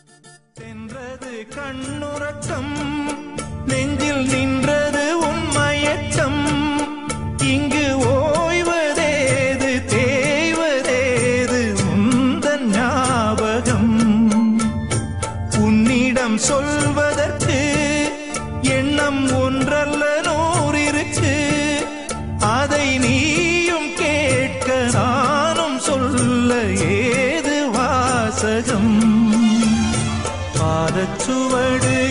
சென்றது கண்ணுறக்கம் நெஞ்சில் நின்றது உன்மயக்கம் இங்கு ஓய்வதேது தேய்வதேது உந்தன் ஞாபகம் உன்னிடம் சொல்வதற்கு எண்ணம் ஒன்றல்ல நூறிருக்கு அதை நீயும் கேட்க நானும் சொல்ல ஏது வாசகம் பாதச்சுவடு